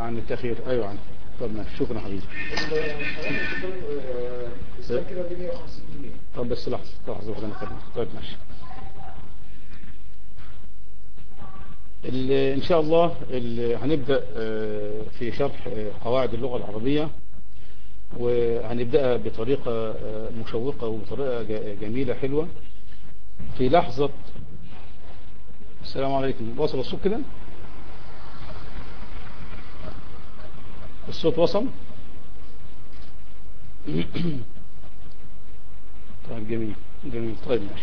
عن التأخير أيوة عن طب ماشي شكرا حبيبي الذاكرة ب 150 جنيه طب بس لحظة لحظة واحدة نكمل طيب ماشي ال- إن شاء الله ال- هنبدأ آه، في شرح آه، قواعد اللغة العربية وهنبدأها بطريقة آه، مشوقة وبطريقة ج- جميلة حلوة في لحظة السلام عليكم وصل الصوت كده الصوت وصل طيب جميل جميل طيب ماشي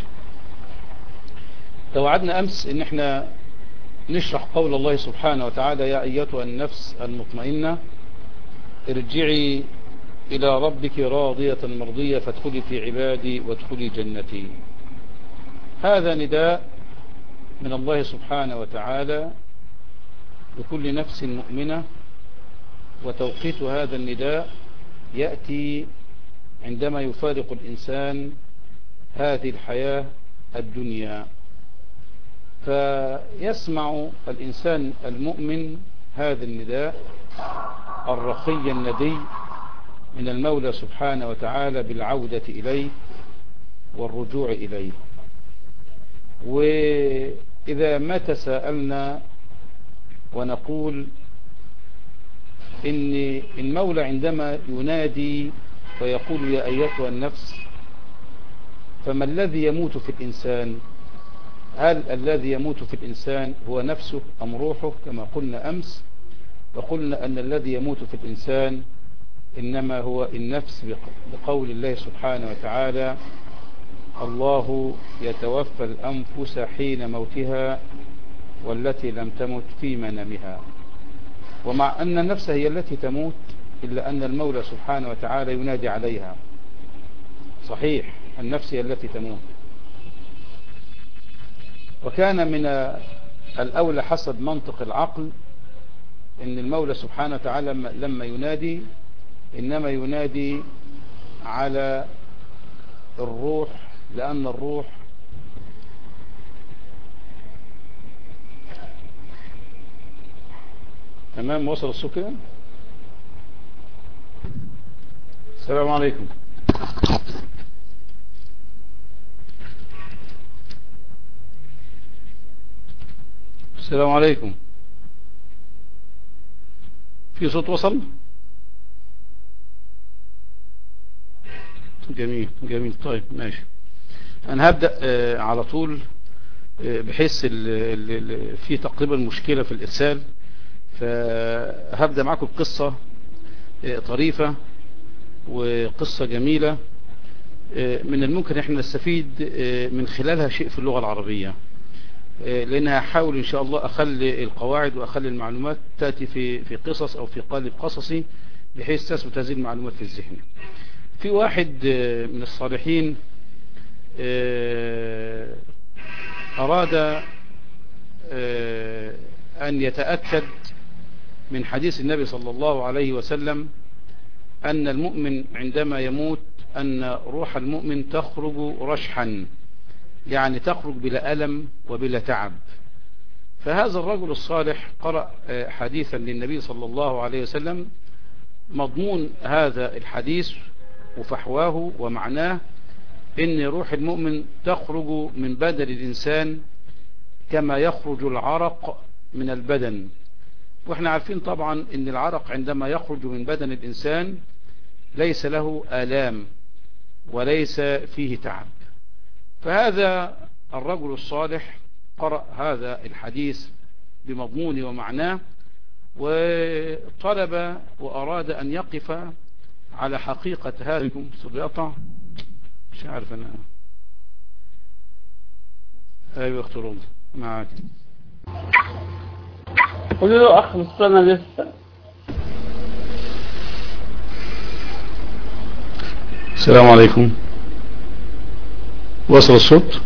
توعدنا أمس إن احنا نشرح قول الله سبحانه وتعالى يا أيتها النفس المطمئنة ارجعي إلى ربك راضية مرضية فادخلي في عبادي وادخلي جنتي هذا نداء من الله سبحانه وتعالى لكل نفس مؤمنة وتوقيت هذا النداء يأتي عندما يفارق الإنسان هذه الحياة الدنيا فيسمع الإنسان المؤمن هذا النداء الرخي الندي من المولى سبحانه وتعالى بالعودة إليه والرجوع إليه وإذا ما تساءلنا ونقول إن المولى عندما ينادي فيقول يا أيتها النفس فما الذي يموت في الإنسان هل الذي يموت في الإنسان هو نفسه أم روحه كما قلنا أمس وقلنا أن الذي يموت في الإنسان إنما هو النفس بقول الله سبحانه وتعالى الله يتوفى الأنفس حين موتها والتي لم تمت في منامها ومع أن النفس هي التي تموت إلا أن المولى سبحانه وتعالى ينادي عليها صحيح النفس هي التي تموت وكان من الأولى حسب منطق العقل ان المولى سبحانه وتعالى لما ينادي انما ينادي على الروح لان الروح تمام وصل الصوت كده السلام عليكم السلام عليكم في صوت وصل جميل جميل طيب ماشي انا هبدأ آه على طول آه بحيث ال ال ال في تقريبا مشكلة في الارسال فهبدأ معكم بقصة آه طريفة وقصة جميلة من الممكن احنا نستفيد من خلالها شيء في اللغة العربية لأنها أحاول إن شاء الله أخلي القواعد وأخلي المعلومات تأتي في في قصص أو في قالب قصصي بحيث تثبت هذه المعلومات في الذهن في واحد من الصالحين أراد أن يتأكد من حديث النبي صلى الله عليه وسلم أن المؤمن عندما يموت أن روح المؤمن تخرج رشحا يعني تخرج بلا ألم وبلا تعب فهذا الرجل الصالح قرأ حديثا للنبي صلى الله عليه وسلم مضمون هذا الحديث وفحواه ومعناه ان روح المؤمن تخرج من بدن الإنسان كما يخرج العرق من البدن واحنا عارفين طبعا ان العرق عندما يخرج من بدن الإنسان ليس له آلام وليس فيه تعب فهذا الرجل الصالح قرأ هذا الحديث بمضمونه ومعناه وطلب وأراد أن يقف على حقيقة هذا صبيطة مش عارف أنا أيوة اخترون معك قولوا له أخ السنة لسه السلام عليكم وصل الصوت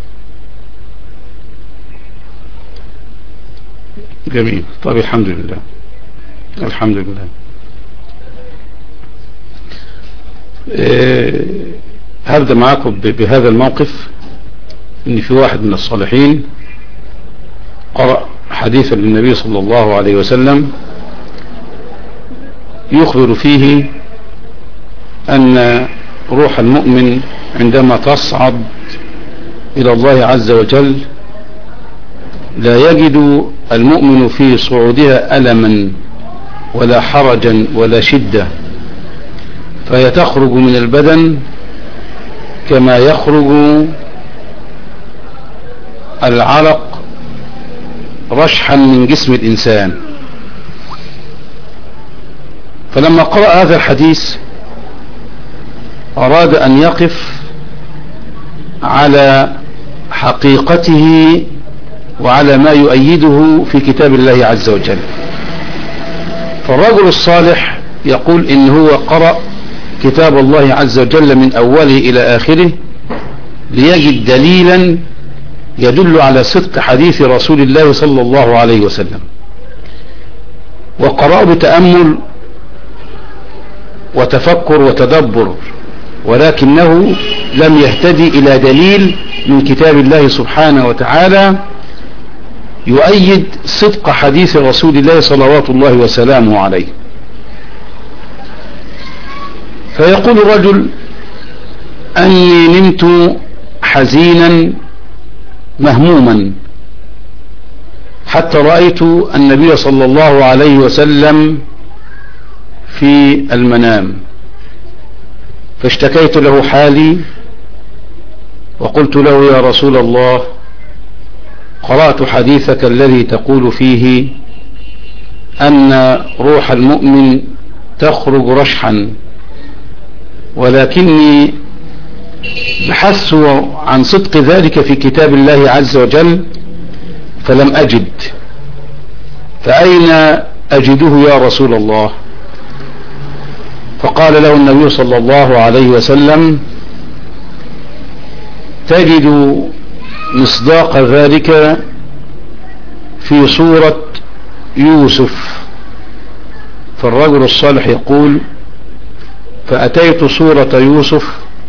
جميل طيب الحمد لله الحمد لله أه هبدأ معاكم بهذا الموقف ان في واحد من الصالحين قرأ حديثا للنبي صلى الله عليه وسلم يخبر فيه أن روح المؤمن عندما تصعد إلى الله عز وجل لا يجد المؤمن في صعودها ألما ولا حرجا ولا شدة فهي تخرج من البدن كما يخرج العرق رشحا من جسم الإنسان فلما قرأ هذا الحديث أراد أن يقف على حقيقته وعلى ما يؤيده في كتاب الله عز وجل فالرجل الصالح يقول إن هو قرأ كتاب الله عز وجل من أوله إلى آخره ليجد دليلا يدل على صدق حديث رسول الله صلى الله عليه وسلم وقرأ بتأمل وتفكر وتدبر ولكنه لم يهتدي إلى دليل من كتاب الله سبحانه وتعالى يؤيد صدق حديث رسول الله صلوات الله وسلامه عليه فيقول الرجل أني نمت حزينا مهموما حتى رأيت النبي صلى الله عليه وسلم في المنام فاشتكيت له حالي وقلت له يا رسول الله قرأت حديثك الذي تقول فيه أن روح المؤمن تخرج رشحا ولكني بحثت عن صدق ذلك في كتاب الله عز وجل فلم أجد فأين أجده يا رسول الله فقال له النبي صلى الله عليه وسلم تجد مصداق ذلك في صورة يوسف فالرجل الصالح يقول فأتيت صورة يوسف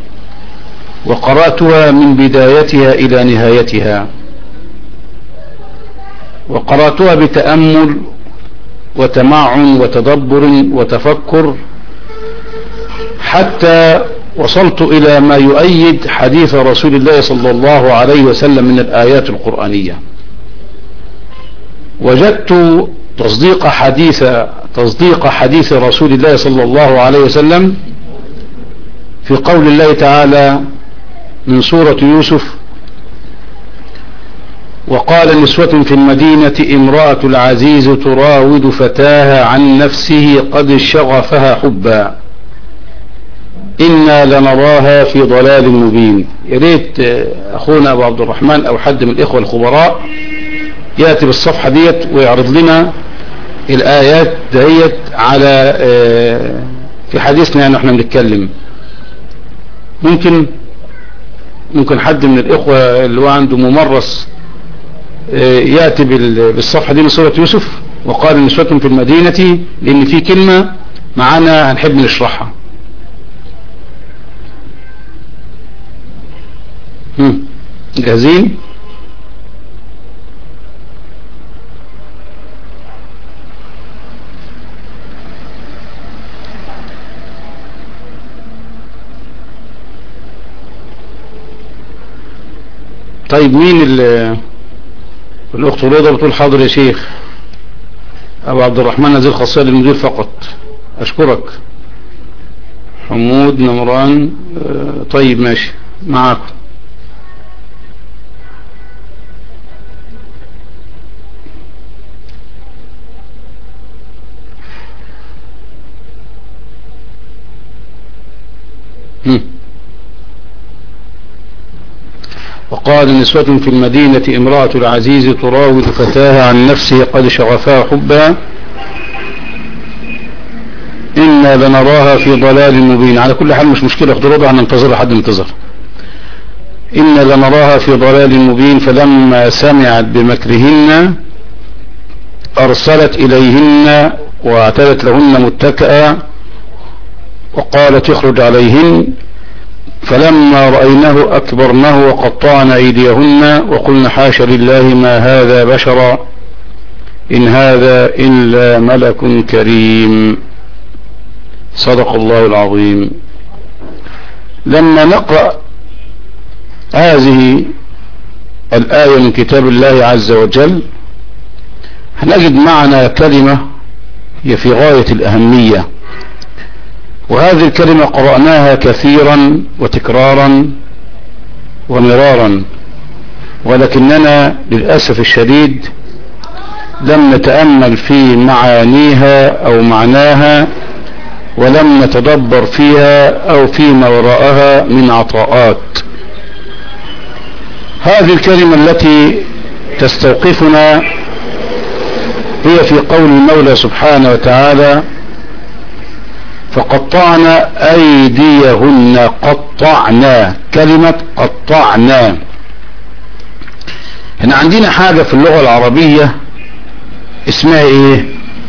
وقرأتها من بدايتها إلى نهايتها وقرأتها بتأمل وتمعن وتدبر وتفكر حتى وصلت إلى ما يؤيد حديث رسول الله صلى الله عليه وسلم من الآيات القرآنية وجدت تصديق حديث تصديق حديث رسول الله صلى الله عليه وسلم في قول الله تعالى من سورة يوسف وقال نسوة في المدينة امرأة العزيز تراود فتاها عن نفسه قد شغفها حبا إنا لنراها في ضلال مبين يا ريت أخونا أبو عبد الرحمن أو حد من الإخوة الخبراء يأتي بالصفحة ديت ويعرض لنا الآيات ديت على في حديثنا يعني احنا بنتكلم ممكن ممكن حد من الإخوة اللي هو عنده ممرس يأتي بالصفحة دي من سورة يوسف وقال نسوة في المدينة لأن في كلمة معانا هنحب نشرحها جاهزين طيب مين ال الأخت رضا بتقول حاضر يا شيخ أبو عبد الرحمن نزيل خاصية للمدير فقط أشكرك حمود نمران طيب ماشي معاكم وقال نسوة في المدينة امرأة العزيز تراود فتاها عن نفسه قد شغفها حبا إنا لنراها في ضلال مبين على كل حال مش مشكلة اخضروا هننتظر حد ينتظر إنا لنراها في ضلال مبين فلما سمعت بمكرهن أرسلت إليهن واعتدت لهن متكئا وقالت يخرج عليهن فلما رأيناه أكبرنه وقطعن أيديهن وقلن حاش لله ما هذا بشرا إن هذا إلا ملك كريم صدق الله العظيم لما نقرأ هذه الآية من كتاب الله عز وجل هنجد معنا كلمة هي في غاية الأهمية وهذه الكلمة قرأناها كثيرا وتكرارا ومرارا ولكننا للأسف الشديد لم نتأمل في معانيها أو معناها ولم نتدبر فيها أو فيما وراءها من عطاءات هذه الكلمة التي تستوقفنا هي في قول المولى سبحانه وتعالى فقطعنا أيديهن قطعنا كلمة قطعنا هنا عندنا حاجة في اللغة العربية اسمها ايه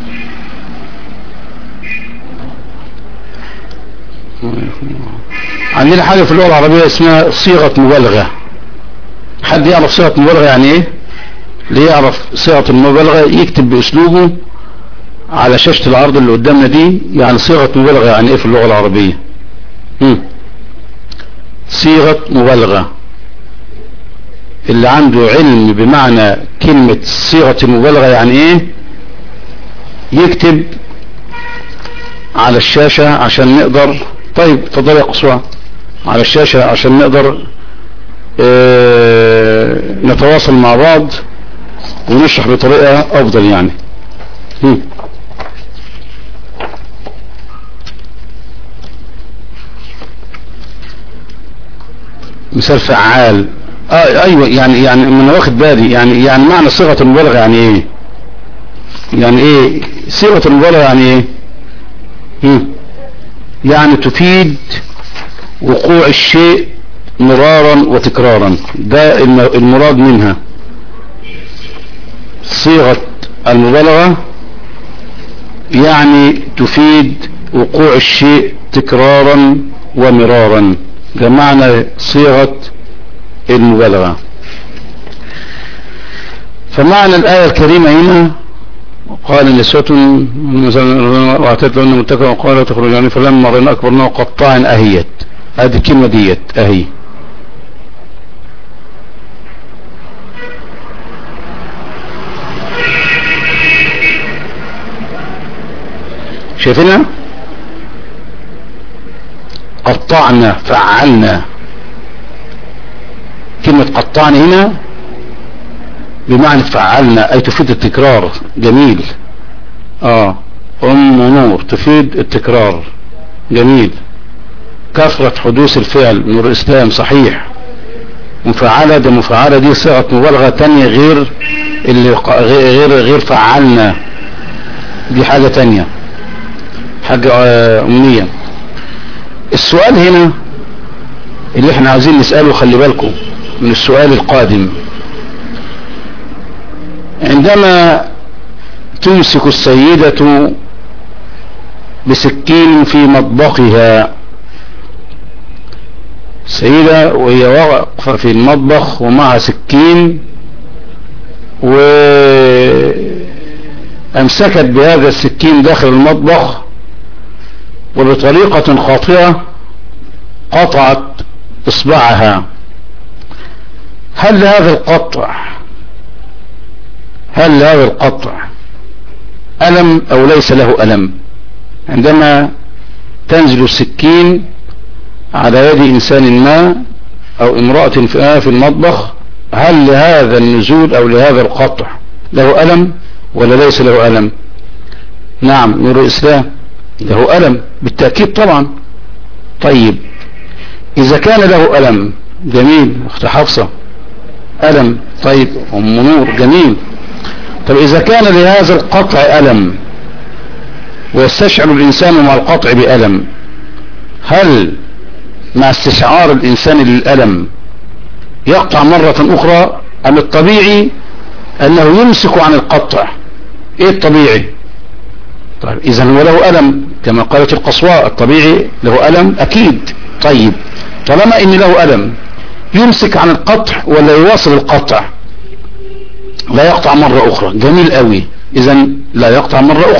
عندنا حاجة في اللغة العربية اسمها صيغة مبالغة حد يعرف صيغة مبالغة يعني ايه اللي يعرف صيغة المبالغة يكتب باسلوبه على شاشة العرض اللي قدامنا دي يعني صيغة مبالغة يعني ايه في اللغة العربية هم. صيغة مبالغة اللي عنده علم بمعنى كلمة صيغة المبالغة يعني ايه يكتب على الشاشة عشان نقدر طيب تفضل يا قصوى على الشاشة عشان نقدر اه نتواصل مع بعض ونشرح بطريقة افضل يعني هم. مثال فعال آه ايوه يعني يعني انا واخد بالي يعني يعني معنى صيغه المبالغه يعني ايه يعني ايه صيغه المبالغه يعني ايه هم. يعني تفيد وقوع الشيء مرارا وتكرارا ده المراد منها صيغه المبالغه يعني تفيد وقوع الشيء تكرارا ومرارا ده معنى صيغه المبالغة فمعنى الآية الكريمة هنا قال نسوة وأعتدت لهن متكئا وقال تخرجان فلما رأينا أكبرنا قطاعا أهيت هذه الكلمة ديت أهي شايفينها قطعنا فعلنا كلمة قطعنا هنا بمعنى فعلنا اي تفيد التكرار جميل اه ام نور تفيد التكرار جميل كثرة حدوث الفعل نور الاسلام صحيح مفعلة ده مفعلة دي صيغة مبالغة تانية غير اللي غير غير فعلنا دي حاجة تانية حاجة امنية السؤال هنا اللي احنا عايزين نسأله خلي بالكم من السؤال القادم عندما تمسك السيدة بسكين في مطبخها سيدة وهي واقفة في المطبخ ومعها سكين وامسكت بهذا السكين داخل المطبخ وبطريقة خاطئة قطعت اصبعها هل هذا القطع هل هذا القطع ألم أو ليس له ألم عندما تنزل السكين على يد إنسان ما أو امرأة في المطبخ هل لهذا النزول أو لهذا القطع له ألم ولا ليس له ألم نعم نور الإسلام له ألم بالتأكيد طبعا طيب إذا كان له ألم جميل أخت حفصة ألم طيب أم نور جميل طب إذا كان لهذا القطع ألم ويستشعر الإنسان مع القطع بألم هل مع استشعار الإنسان للألم يقطع مرة أخرى أم الطبيعي أنه يمسك عن القطع إيه الطبيعي طيب إذا هو له ألم كما قالت القصواء الطبيعي له ألم أكيد طيب طالما إن له ألم يمسك عن القطع ولا يواصل القطع لا يقطع مرة أخرى جميل قوي إذا لا يقطع مرة أخرى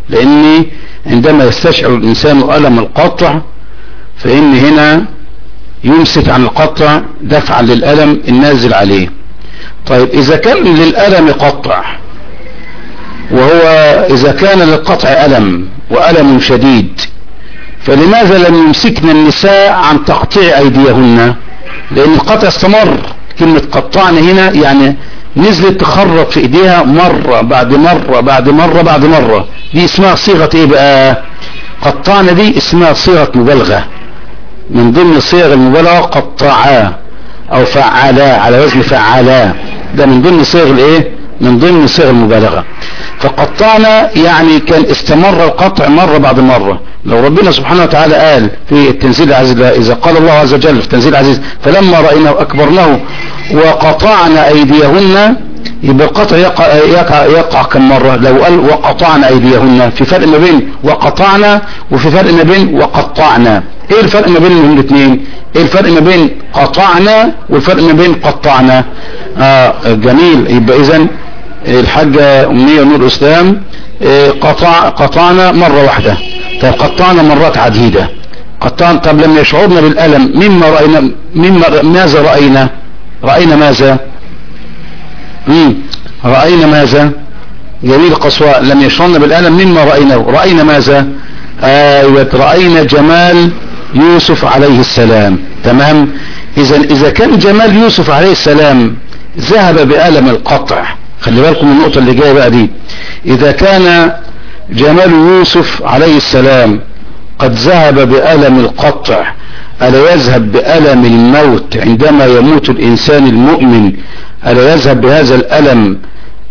لأن عندما يستشعر الإنسان ألم القطع فإن هنا يمسك عن القطع دفعا للألم النازل عليه طيب إذا كان للألم قطع وهو إذا كان للقطع ألم وألم شديد فلماذا لم يمسكن النساء عن تقطيع أيديهن لأن القطع استمر كلمة قطعن هنا يعني نزلت تخرط في ايديها مرة بعد مرة بعد مرة بعد مرة دي اسمها صيغة ايه بقى قطعنا دي اسمها صيغة مبالغة من ضمن صيغ المبالغة قطعا او فعلا على وزن فعلا ده من ضمن صيغ الايه من ضمن صيغ المبالغة فقطعنا يعني كان استمر القطع مرة بعد مرة لو ربنا سبحانه وتعالى قال في التنزيل العزيز إذا قال الله عز وجل في التنزيل العزيز فلما رأيناه أكبرناه وقطعنا أيديهن يبقى القطع يقع, يقع, يقع كم مرة لو قال وقطعنا أيديهن في فرق ما بين وقطعنا وفي فرق ما بين وقطعنا ايه الفرق ما بينهم الاثنين ايه الفرق ما بين قطعنا والفرق ما بين قطعنا آه جميل يبقى اذا الحاجة أمنية نور الإسلام قطع قطعنا مرة واحدة طب قطعنا مرات عديدة قطعنا طب لما يشعرنا بالألم مما رأينا مما ماذا رأينا رأينا ماذا مم. رأينا ماذا جميل قصواء لم يشعرنا بالألم مما رأيناه رأينا ماذا آية رأينا جمال يوسف عليه السلام تمام إذا إذا كان جمال يوسف عليه السلام ذهب بألم القطع خلي بالكم من النقطة اللي جاية بقى دي إذا كان جمال يوسف عليه السلام قد ذهب بألم القطع ألا يذهب بألم الموت عندما يموت الإنسان المؤمن ألا يذهب بهذا الألم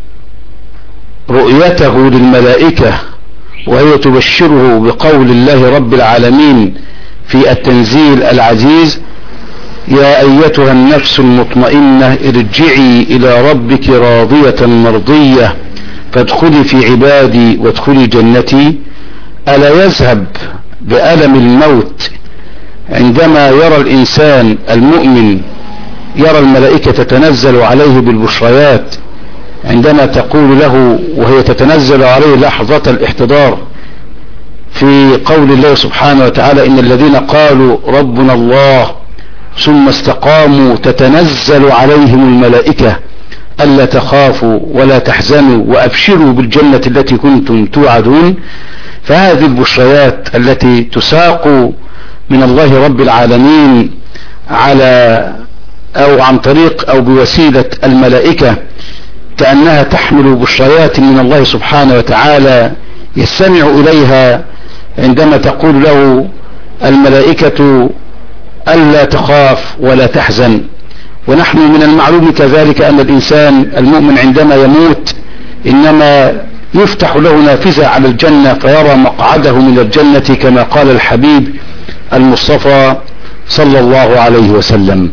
رؤيته للملائكة وهي تبشره بقول الله رب العالمين في التنزيل العزيز يا أيتها النفس المطمئنة ارجعي إلى ربك راضية مرضية فادخلي في عبادي وادخلي جنتي ألا يذهب بألم الموت عندما يرى الإنسان المؤمن يرى الملائكة تتنزل عليه بالبشريات عندما تقول له وهي تتنزل عليه لحظة الاحتضار في قول الله سبحانه وتعالى إن الذين قالوا ربنا الله ثم استقاموا تتنزل عليهم الملائكة ألا تخافوا ولا تحزنوا وأبشروا بالجنة التي كنتم توعدون فهذه البشريات التي تساق من الله رب العالمين على أو عن طريق أو بوسيلة الملائكة كأنها تحمل بشريات من الله سبحانه وتعالى يستمع إليها عندما تقول له الملائكة ألا تخاف ولا تحزن ونحن من المعلوم كذلك أن الإنسان المؤمن عندما يموت إنما يفتح له نافذة على الجنة فيرى مقعده من الجنة كما قال الحبيب المصطفى صلى الله عليه وسلم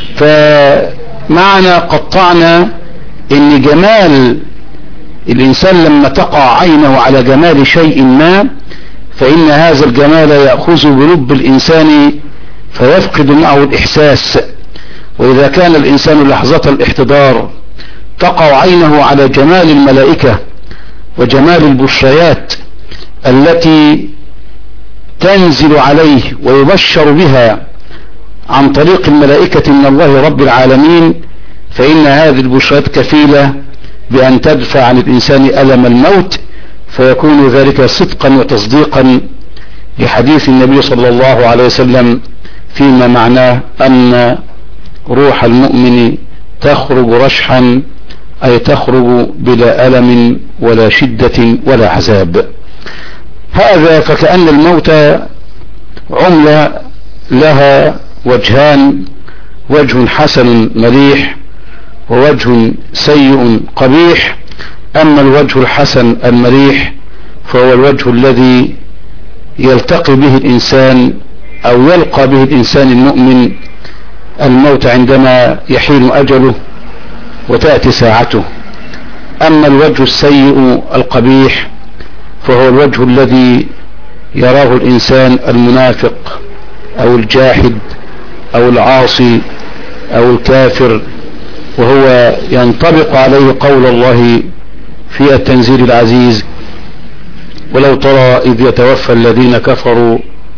فمعنى قطعنا ان جمال الانسان لما تقع عينه على جمال شيء ما فان هذا الجمال يأخذ بلب الانسان فيفقد معه الاحساس واذا كان الانسان لحظة الاحتضار تقع عينه على جمال الملائكة وجمال البشريات التي تنزل عليه ويبشر بها عن طريق الملائكة من الله رب العالمين فإن هذه البشرات كفيلة بأن تدفع عن الإنسان ألم الموت فيكون ذلك صدقا وتصديقا لحديث النبي صلى الله عليه وسلم فيما معناه أن روح المؤمن تخرج رشحا أي تخرج بلا ألم ولا شدة ولا عذاب هذا فكأن الموت عملة لها وجهان وجه حسن مليح ووجه سيء قبيح أما الوجه الحسن المريح فهو الوجه الذي يلتقي به الإنسان أو يلقى به الإنسان المؤمن الموت عندما يحين أجله وتأتي ساعته أما الوجه السيء القبيح فهو الوجه الذي يراه الإنسان المنافق أو الجاحد أو العاصي أو الكافر وهو ينطبق عليه قول الله في التنزيل العزيز ولو ترى إذ يتوفى الذين كفروا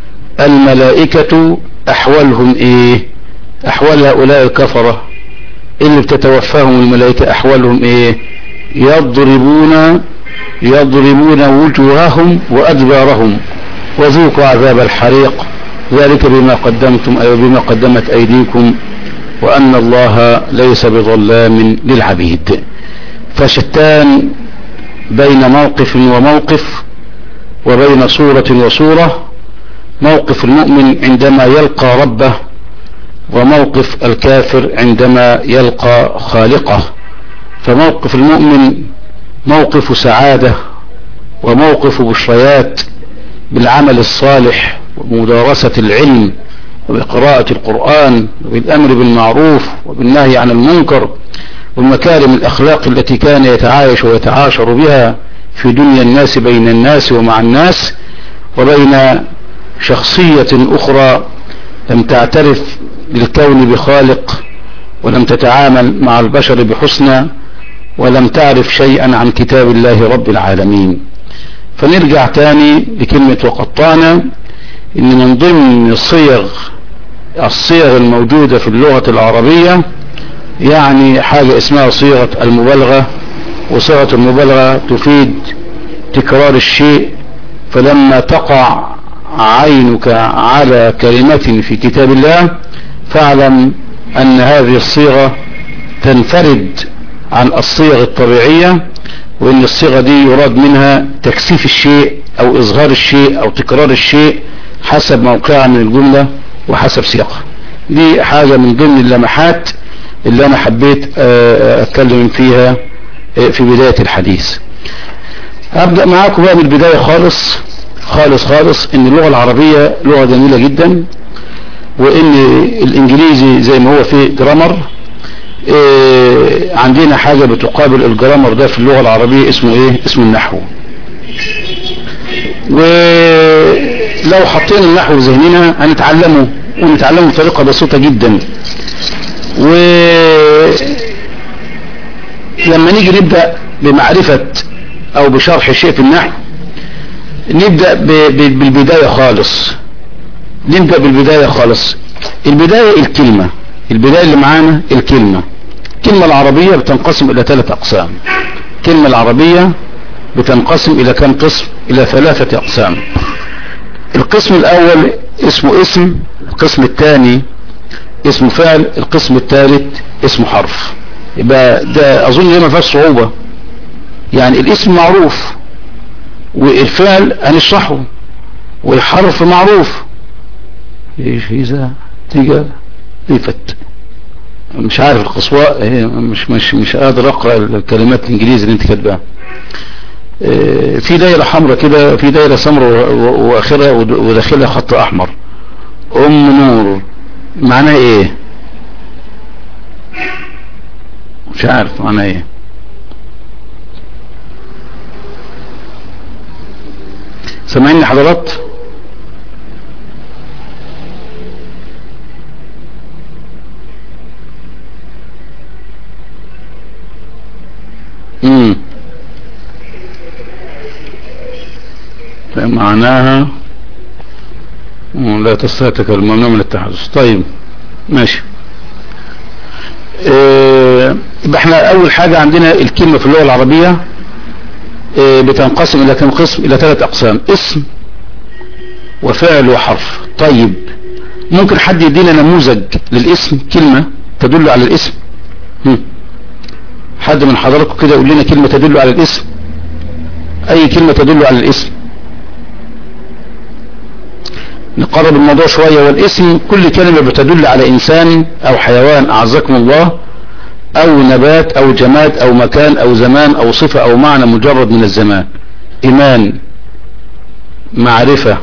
الملائكة أحوالهم إيه أحوال هؤلاء الكفرة اللي بتتوفاهم الملائكة أحوالهم إيه يضربون يضربون وجوههم وأدبارهم وذوقوا عذاب الحريق ذلك بما قدمتم أي بما قدمت أيديكم وأن الله ليس بظلام للعبيد فشتان بين موقف وموقف وبين صورة وصورة موقف المؤمن عندما يلقى ربه وموقف الكافر عندما يلقى خالقه فموقف المؤمن موقف سعادة وموقف بشريات بالعمل الصالح ومدارسة العلم وبقراءة القرآن وبالأمر بالمعروف وبالنهي عن المنكر ومكارم الأخلاق التي كان يتعايش ويتعاشر بها في دنيا الناس بين الناس ومع الناس وبين شخصية أخرى لم تعترف بالكون بخالق ولم تتعامل مع البشر بحسنى ولم تعرف شيئا عن كتاب الله رب العالمين فنرجع تاني لكلمة وقطعنا ان من ضمن الصيغ الصيغ الموجودة في اللغة العربية يعني حاجة اسمها صيغة المبالغة وصيغة المبالغة تفيد تكرار الشيء فلما تقع عينك على كلمة في كتاب الله فاعلم ان هذه الصيغة تنفرد عن الصيغ الطبيعية وان الصيغة دي يراد منها تكثيف الشيء او اظهار الشيء او تكرار الشيء حسب موقعها من الجملة وحسب سياقها دي حاجة من ضمن اللمحات اللي انا حبيت اتكلم فيها في بداية الحديث ابدأ معاكم بقى من البداية خالص خالص خالص ان اللغة العربية لغة جميلة جدا وان الانجليزي زي ما هو في جرامر إيه عندنا حاجة بتقابل الجرامر ده في اللغة العربية اسمه ايه اسمه النحو ولو حطينا النحو في ذهننا هنتعلمه ونتعلمه بطريقة بسيطة جدا و لما نيجي نبدأ بمعرفة او بشرح شيء في النحو نبدأ ب... ب... بالبداية خالص نبدأ بالبداية خالص البداية الكلمة البداية اللي معانا الكلمة الكلمة العربية بتنقسم إلى ثلاث أقسام الكلمة العربية بتنقسم إلى كم قسم إلى ثلاثة أقسام القسم الأول اسمه اسم القسم الثاني اسمه فعل القسم الثالث اسمه حرف يبقى ده أظن ما فيهاش صعوبة يعني الاسم معروف والفعل هنشرحه والحرف معروف ايش اذا تيجا ريفت مش عارف القصواء مش مش مش قادر اقرا الكلمات الانجليزي اللي انت كاتباها في دايره حمراء كده في دايره سمراء واخرها وداخلها خط احمر ام نور معناها ايه مش عارف معناها ايه سامعيني حضرات امم معناها لا تستهتك الممنوع من التحدث طيب ماشي اه يبقى احنا اول حاجة عندنا الكلمة في اللغة العربية اه بتنقسم الى كم قسم الى ثلاث اقسام اسم وفعل وحرف طيب ممكن حد يدينا نموذج للاسم كلمة تدل على الاسم هم. حد من حضراتكم كده يقول لنا كلمة تدل على الاسم اي كلمة تدل على الاسم نقرب الموضوع شوية والاسم كل كلمة بتدل على انسان او حيوان اعزكم الله او نبات او جماد او مكان او زمان او صفة او معنى مجرد من الزمان ايمان معرفة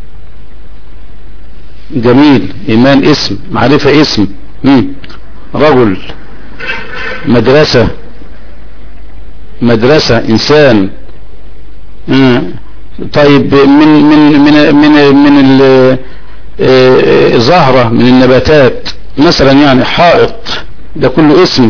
جميل ايمان اسم معرفة اسم مم. رجل مدرسة مدرسة انسان مم. طيب من من من من من الزهرة من النباتات مثلا يعني حائط ده كله اسم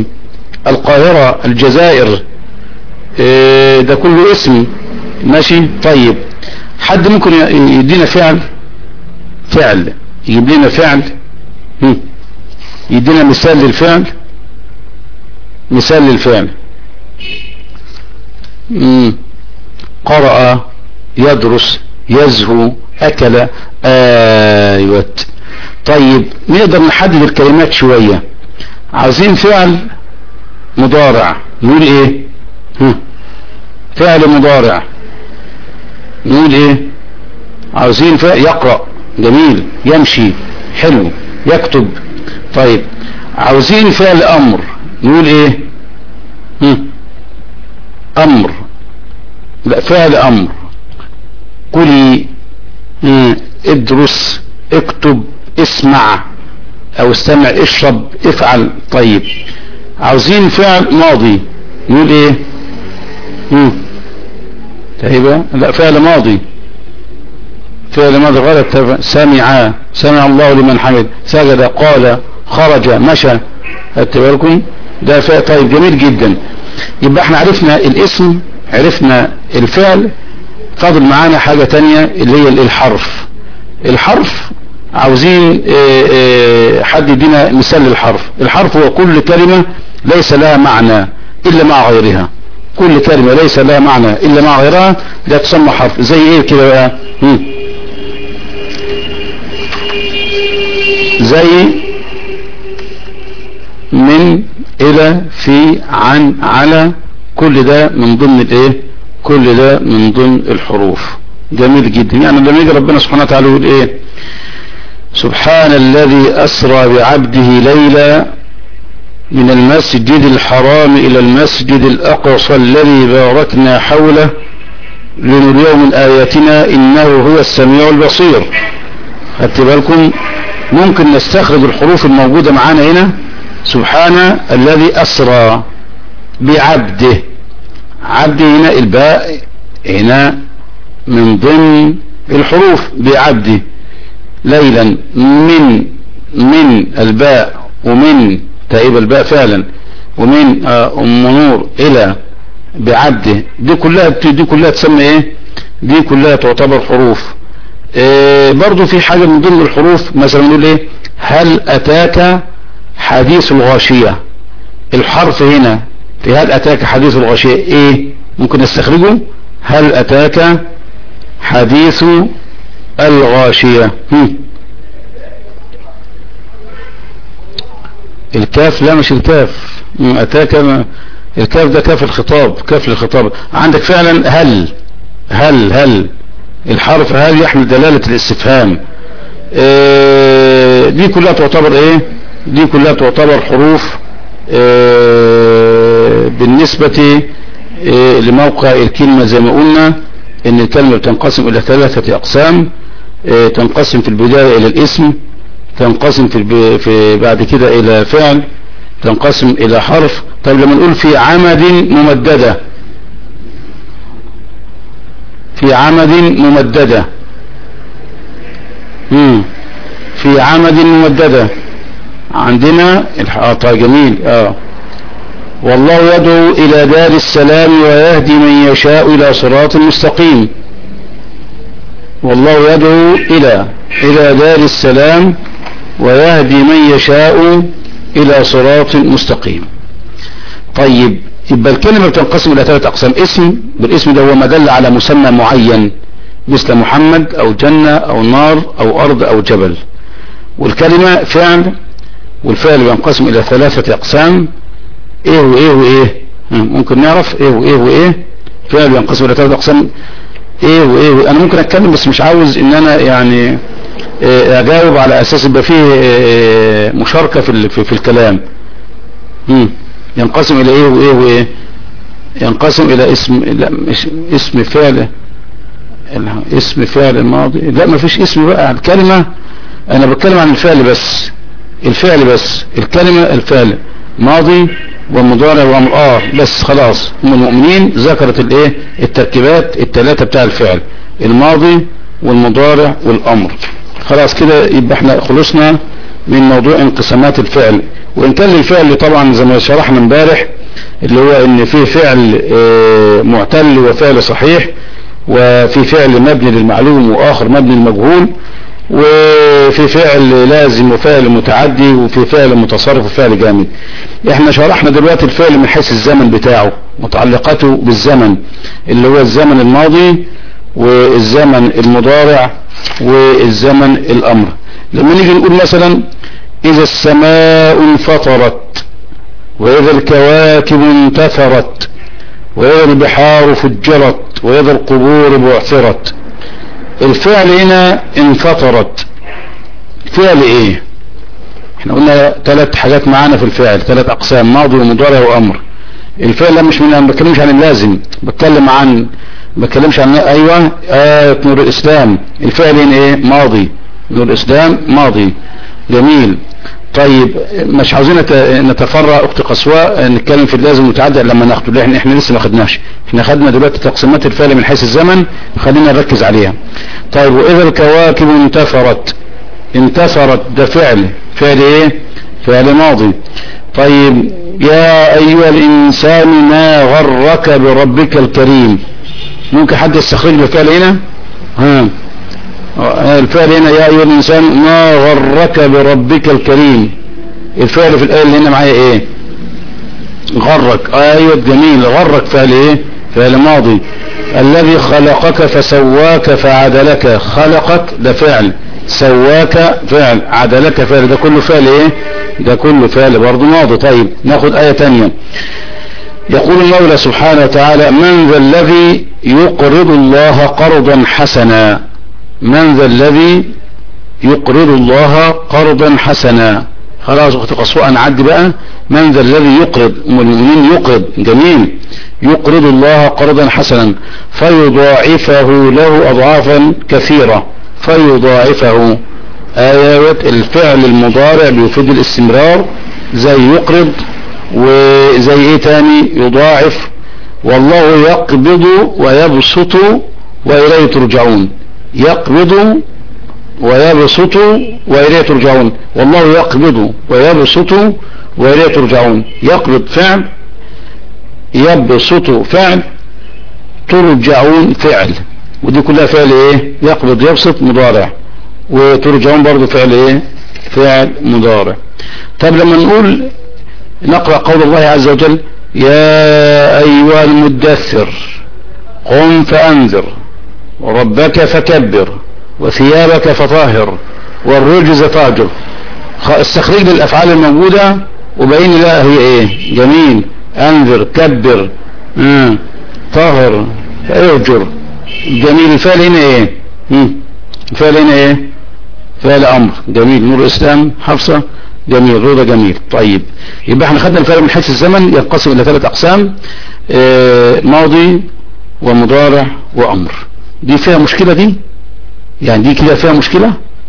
القاهرة الجزائر ده كله اسم ماشي طيب حد ممكن ي- يدينا فعل فعل يجيب لنا فعل هم. يدينا مثال للفعل مثال للفعل مم. قرأ يدرس يزهو أكل آيوة طيب نقدر نحدد الكلمات شوية عايزين فعل مضارع نقول ايه ها. فعل مضارع نقول ايه عاوزين فعل يقرأ جميل يمشي حلو يكتب طيب عاوزين فعل امر نقول ايه هم. امر لا فعل امر قولي اه، ادرس اكتب اسمع او استمع اشرب افعل طيب عاوزين فعل ماضي نقول ايه هم. طيب لا فعل ماضي فعل ماضي غلط طب سمع سمع الله لمن حمد سجد قال خرج مشى خدت بالكم ده فعل طيب جميل جدا يبقى احنا عرفنا الاسم عرفنا الفعل فاضل معانا حاجة تانية اللي هي الحرف الحرف عاوزين اه، اه، حد يدينا مثال للحرف الحرف هو كل كلمة ليس لها معنى إلا مع غيرها كل كلمة ليس لها معنى إلا مع غيرها ده تسمى حرف زي ايه كده بقى مم. زي من الى في عن على كل ده من ضمن الايه كل ده من ضمن الحروف جميل جدا يعني لما يجي ربنا سبحانه وتعالى يقول ايه سبحان الذي اسرى بعبده ليلا من المسجد الحرام الى المسجد الاقصى الذي باركنا حوله لنريه من اياتنا انه هو السميع البصير خدت بالكم ممكن نستخرج الحروف الموجودة معانا هنا سبحان الذي أسرى بعبده عبده هنا الباء هنا من ضمن الحروف بعبده ليلا من من الباء ومن تائب الباء فعلا ومن آه، ام نور الى بعبده دي كلها دي كلها تسمى ايه دي كلها تعتبر حروف إيه برضو في حاجة من ضمن الحروف مثلا نقول ايه هل اتاك حديث الغاشية الحرف هنا في هل اتاك حديث الغاشية ايه ممكن نستخرجه هل اتاك حديث الغاشية هم. الكاف لا مش الكاف هم، اتاك ما- الكاف ده كاف الخطاب كاف الخطاب عندك فعلا هل هل هل الحرف هل يحمل دلالة الاستفهام آه، دي كلها تعتبر ايه دي كلها تعتبر حروف آه، بالنسبة آه، لموقع الكلمة زي ما قلنا ان الكلمة بتنقسم الى ثلاثة اقسام آه، تنقسم في البداية الى الاسم تنقسم في, الب... في بعد كده الى فعل تنقسم الى حرف طيب لما نقول في عمد ممدده في عمد ممددة مم. في عمد ممددة عندنا الح- اه طيب جميل اه والله يدعو الى دار السلام ويهدي من يشاء الى صراط مستقيم والله يدعو الى الى دار السلام ويهدي من يشاء الى صراط مستقيم طيب يبقى الكلمة بتنقسم إلى ثلاث أقسام اسم بالاسم ده هو ما دل على مسمى معين مثل محمد أو جنة أو نار أو أرض أو جبل والكلمة فعل والفعل بينقسم إلى ثلاثة أقسام إيه وإيه وإيه ها، ممكن نعرف إيه وإيه وإيه فعل بينقسم إلى ثلاثة أقسام إيه وإيه, وإيه أنا ممكن أتكلم بس مش عاوز إن أنا يعني آه، أجاوب على أساس يبقى فيه آه، مشاركة في ال- في في الكلام مم. ينقسم الى ايه وايه وايه ينقسم الى اسم لا مش اسم فعل ال- اسم فعل الماضي لا ما فيش اسم بقى الكلمة انا بتكلم عن الفعل بس الفعل بس الكلمة الفعل ماضي ومضارع وامر اه بس خلاص هم المؤمنين ذكرت الايه التركيبات الثلاثة بتاع الفعل الماضي والمضارع والامر خلاص كده يبقى احنا خلصنا من موضوع انقسامات الفعل وان كان الفعل طبعا زي ما شرحنا امبارح اللي هو ان في فعل آه، معتل وفعل صحيح وفي فعل مبني للمعلوم واخر مبني للمجهول وفي فعل لازم وفعل متعدي وفي فعل متصرف وفعل جامد احنا شرحنا دلوقتي الفعل من حيث الزمن بتاعه متعلقاته بالزمن اللي هو الزمن الماضي والزمن المضارع والزمن الامر لما نيجي نقول مثلا اذا السماء انفطرت واذا الكواكب انتثرت واذا البحار فجرت واذا القبور بعثرت الفعل هنا انفطرت فعل ايه احنا قلنا ثلاث حاجات معانا في الفعل ثلاث اقسام ماضي ومضارع وامر الفعل مش من ما بتكلمش عن اللازم بتكلم عن ما بتكلمش عن ايوه آية نور الاسلام الفعل هنا ايه ماضي نور الاسلام ماضي جميل طيب مش عاوزين نتفرع اخت قصواء نتكلم في اللازم المتعدد لما ناخده لان احنا لسه ما خدناش احنا خدنا دلوقتي تقسيمات الفعل من حيث الزمن خلينا نركز عليها طيب واذا الكواكب انتثرت انتثرت ده فعل فعل ايه فعل ماضي طيب يا ايها الانسان ما غرك بربك الكريم ممكن حد يستخرج له فعل هنا ها الفعل هنا يا ايها الانسان ما غرك بربك الكريم الفعل في الايه اللي هنا معايا ايه غرك ايوه جميل غرك فعل ايه فعل ماضي الذي خلقك فسواك فعدلك خلقك ده فعل سواك فعل عدلك فعل ده كله فعل ايه ده كله فعل برضه ماضي طيب ناخد ايه تانية يقول المولى سبحانه وتعالى من ذا الذي يقرض الله قرضا حسنا من ذا الذي يقرض الله قرضا حسنا خلاص اخت قصوى نعدي بقى من ذا الذي يقرض المؤمنين يقرض جميل يقرض الله قرضا حسنا فيضاعفه له اضعافا كثيرة فيضاعفه آيات الفعل المضارع بيفيد الاستمرار زي يقرض وزي ايه تاني يضاعف والله يقبض ويبسط وإليه ترجعون يقبض ويبسط وإليه ترجعون والله يقبض ويبسط وإليه ترجعون يقبض فعل يبسط فعل ترجعون فعل ودي كلها فعل ايه يقبض يبسط مضارع وترجعون برضو فعل ايه فعل مضارع طب لما نقول نقرأ قول الله عز وجل يا أيها المدثر قم فأنذر وربك فكبر وثيابك فطهر والرجز فاجر استخرج الافعال الموجودة وبين لها هي ايه جميل انذر كبر اه طهر اهجر جميل الفعل هنا ايه الفعل هنا ايه فعل امر جميل نور الاسلام حفصة جميل رضا جميل طيب يبقى احنا خدنا الفعل من حيث الزمن ينقسم الى ثلاث اقسام اه ماضي ومضارع وامر دي فيها مشكلة دي يعني دي كده فيها مشكلة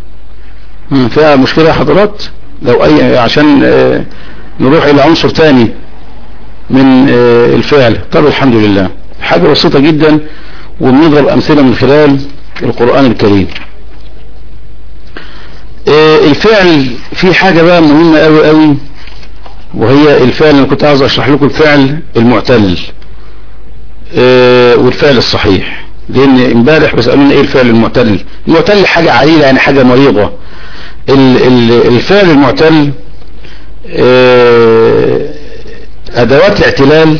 فيها مشكلة يا حضرات لو اي عشان اه نروح الى عنصر تاني من اه الفعل طب الحمد لله حاجة بسيطة جدا وبنضرب امثلة من خلال القرآن الكريم اه الفعل في حاجة بقى مهمة قوي قوي وهي الفعل اللي كنت عاوز اشرح لكم الفعل المعتل والفعل الصحيح لان امبارح بيسالوني ايه الفعل المعتل المعتل حاجة عليلة يعني حاجة مريضة الفعل المعتل ادوات الاعتلال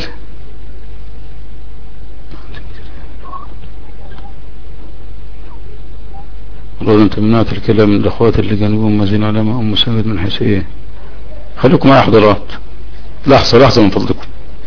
والله انت منعت الكلام من الاخوات اللي جنبهم مازين على ما ام مساعد من حيث ايه خليكم معايا حضرات لحظة لحظة من فضلكم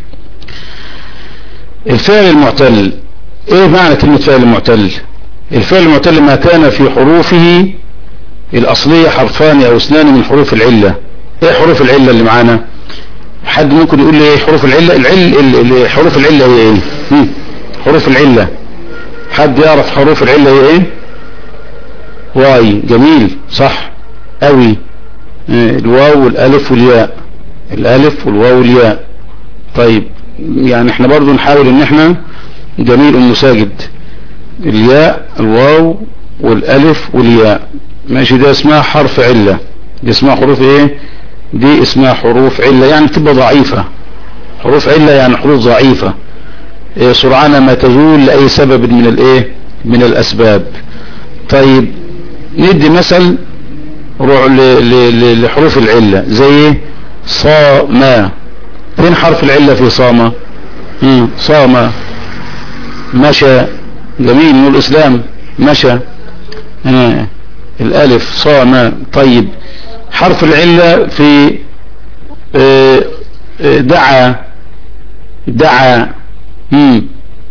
الفعل المعتل ايه معنى كلمة فعل معتل الفعل المعتل ما كان في حروفه الاصلية حرفان او اثنان من حروف العلة ايه حروف العلة اللي معانا حد ممكن يقول لي ايه حروف العلة العل حروف العلة هي ايه حروف العلة حد يعرف حروف العلة هي ايه واي جميل صح قوي الواو والالف والياء الالف والواو والياء طيب يعني احنا برضو نحاول ان احنا جميل ام ساجد الياء الواو والالف والياء ماشي ده اسمها حرف علة دي اسمها حروف ايه دي اسمها حروف علة يعني تبقى ضعيفة حروف علة يعني حروف ضعيفة إيه، سرعان ما تزول لأي سبب من الايه من الاسباب طيب ندي مثل روح ل- ل- ل- لحروف العلة زي صام فين حرف العلة في صام مم، صام مشى جميل من الاسلام مشى آه. الالف صام طيب حرف العلة في آه، آه، دعا دعا مم.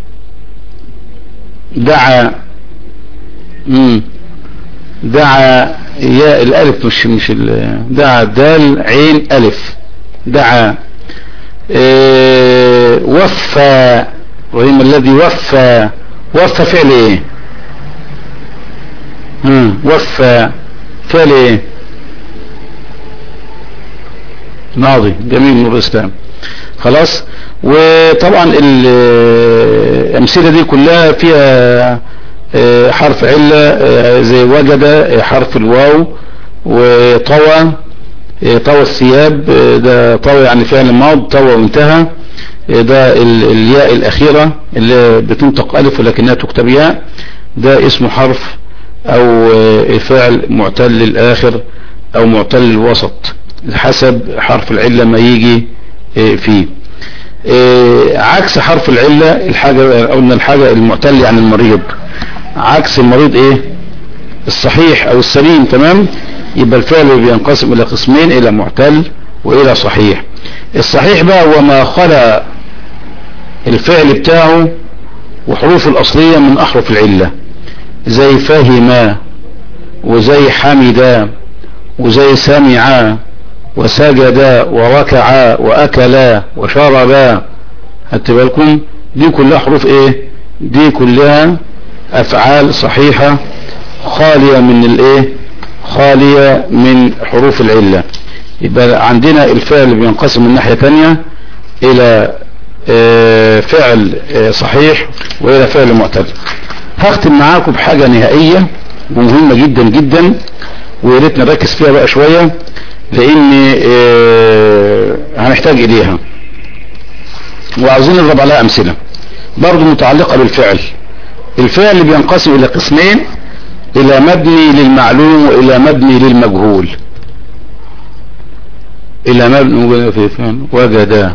دعا مم. دعا يا الالف مش مش ال- دعا دال عين الف دعا آه، وفى ابراهيم الذي وفى وفى فعل ايه مم. وفى فعل ايه ماضي جميل نور الاسلام خلاص وطبعا ال- الامثله دي كلها فيها آه، حرف علة آه، زي وجد آه، حرف الواو وطوى آه، طوى الثياب آه، ده طوى يعني فعل ماض طوى وانتهى آه، ده ال- الياء الأخيرة اللي بتنطق ألف ولكنها تكتب ياء ده اسمه حرف أو آه، فعل معتل الآخر أو معتل الوسط حسب حرف العلة ما يجي آه، فيه آه، عكس حرف العلة الحاجة قلنا الحاجة المعتل يعني المريض عكس المريض ايه الصحيح او السليم تمام يبقى الفعل بينقسم الى قسمين الى معتل والى صحيح الصحيح بقى هو ما خلا الفعل بتاعه وحروف الاصلية من احرف العلة زي فهما وزي حمدا وزي سمعا وسجدا وركعا واكلا وشربا خدت بالكم دي كلها حروف ايه دي كلها افعال صحيحة خالية من الايه خالية من حروف العلة يبقى عندنا الفعل بينقسم من ناحية تانية الى آه، فعل آه، صحيح والى فعل معتل هختم معاكم بحاجة نهائية ومهمة جدا جدا ويا ريت نركز فيها بقى شوية لان آه، هنحتاج اليها وعاوزين نضرب عليها امثلة برضو متعلقة بالفعل الفعل بينقسم الى قسمين الى مبني للمعلوم والى مبني للمجهول الى مبني في فعل وجد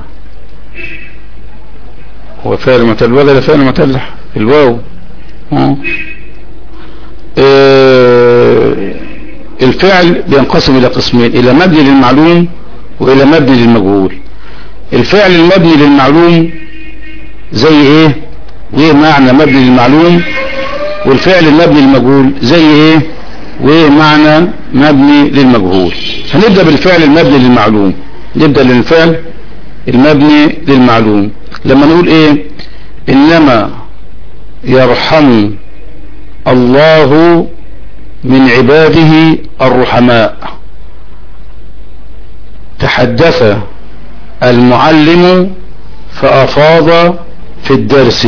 هو فعل معتل وجد فعل معتل الواو اه. آه، الفعل بينقسم الى قسمين الى مبني للمعلوم والى مبني للمجهول الفعل المبني للمعلوم زي ايه وايه معنى مبني للمعلوم والفعل المبني للمجهول زي ايه وايه معنى مبني للمجهول هنبدأ بالفعل المبني للمعلوم نبدأ للفعل المبني للمعلوم لما نقول ايه انما يرحم الله من عباده الرحماء تحدث المعلم فأفاض في الدرس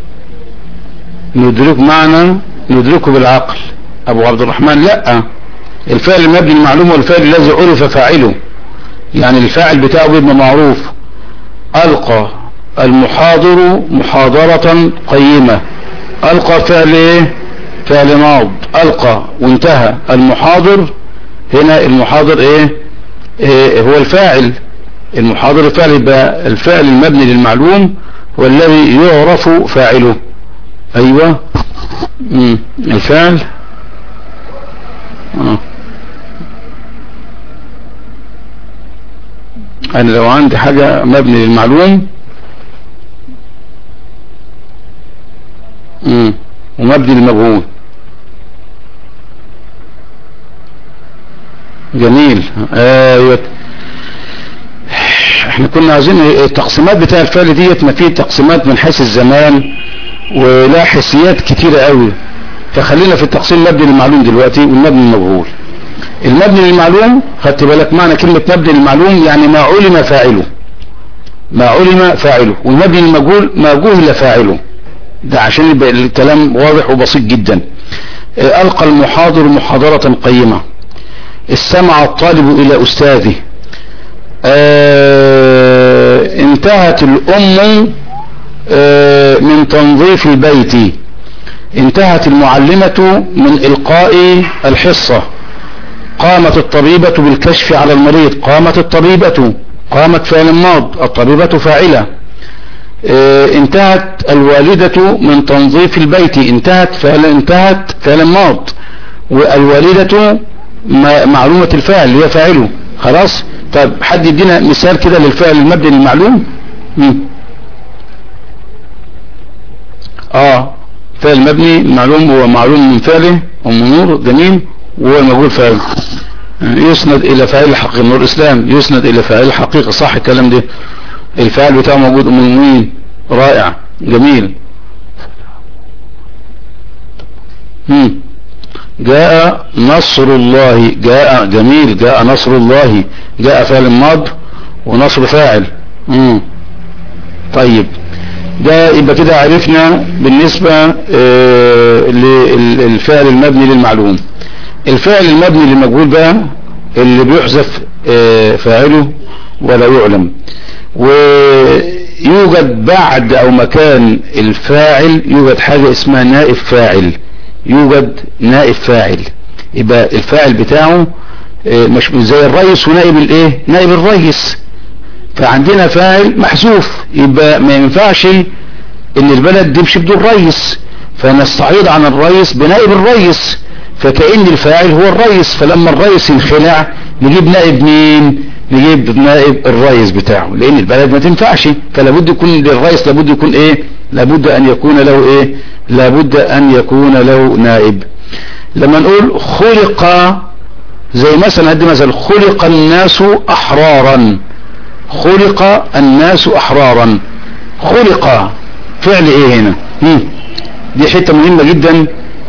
ندرك معنى ندركه بالعقل أبو عبد الرحمن لا الفعل المبني المعلوم والفعل الذي عرف فاعله يعني الفاعل بتاعه بيبقى معروف ألقى المحاضر محاضرة قيمة ألقى فعل ايه فعل ماض ألقى وانتهى المحاضر هنا المحاضر ايه, إيه هو الفاعل المحاضر الفعل يبقى الفعل المبني للمعلوم هو الذي يعرف فاعله ايوه مم. الفعل آه. انا لو عندي حاجة مبني للمعلوم مم. ومبني للمجهول جميل ايوه احنا كنا عايزين التقسيمات بتاع الفعل ديت ما فيه تقسيمات من حيث الزمان ولا حسيات كتيرة قوي فخلينا في التقسيم المبني للمعلوم دلوقتي والمبني للمجهول المبني للمعلوم خدت بالك معنى كلمة مبني للمعلوم يعني ما علم فاعله ما علم فاعله والمبني للمجهول ما جهل فاعله ده عشان يبقى الكلام واضح وبسيط جدا اه، ألقى المحاضر محاضرة قيمة استمع الطالب إلى أستاذه اه، انتهت الأم آه، من تنظيف البيت انتهت المعلمة من إلقاء الحصة قامت الطبيبة بالكشف على المريض قامت الطبيبة قامت فعل ماض الطبيبة فاعلة اه انتهت الوالدة من تنظيف البيت انتهت فعل انتهت فعل ماض والوالدة معلومة الفاعل اللي هي فاعله خلاص طب حد يدينا مثال كده للفعل المبني للمعلوم مم. اه فعل مبني المعلوم هو معلوم من فعله ام نور جميل وهو المقول فاعل يسند الى فاعل الحقيقة نور الاسلام يسند الى فاعل الحقيقة صح الكلام ده الفاعل بتاعه موجود ام المؤمنين رائع جميل مم. جاء نصر الله جاء جميل جاء نصر الله جاء فعل ماض ونصر فاعل مم. طيب ده يبقى كده عرفنا بالنسبة آه للفعل المبني للمعلوم الفعل المبني للمجهول بقى اللي بيحذف آه فاعله ولا يعلم ويوجد بعد او مكان الفاعل يوجد حاجة اسمها نائب فاعل يوجد نائب فاعل يبقى الفاعل بتاعه آه مش زي الرئيس ونائب الايه نائب الرئيس فعندنا فاعل محذوف يبقى ما ينفعش ان البلد تمشي بدون رئيس فنستعيض عن الرئيس بنائب الرئيس فكأن الفاعل هو الرئيس فلما الرئيس ينخلع نجيب نائب مين نجيب نائب الرئيس بتاعه لان البلد ما تنفعش فلابد يكون للرئيس لابد يكون ايه لابد ان يكون له ايه لابد ان يكون له نائب لما نقول خلق زي مثلا هدي مثلا خلق الناس احرارا خلق الناس احرارا خلق فعل ايه هنا مم. دي حتة مهمة جدا